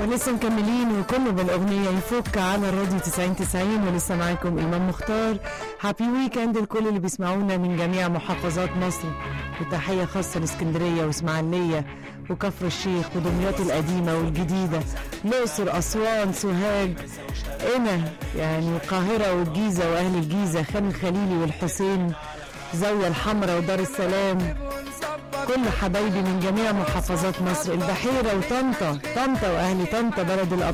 ولسه مكملين وكله بالاغنيه يفك على الراديو 90 90 ولسه معاكم امام مختار هابي ويكند لكل اللي بيسمعونا من جميع محافظات مصر وتحيه خاصه لاسكندريه واسماعيليه وكفر الشيخ ودمياط القديمه والجديده الاقصر اسوان سوهاج هنا يعني القاهره والجيزه واهل الجيزه خان الخليلي والحسين زاويه الحمراء ودار السلام كل حبايبي من جميع محافظات مصر البحيرة وطنطا طنطا وأهل طنطا بلد الأبطال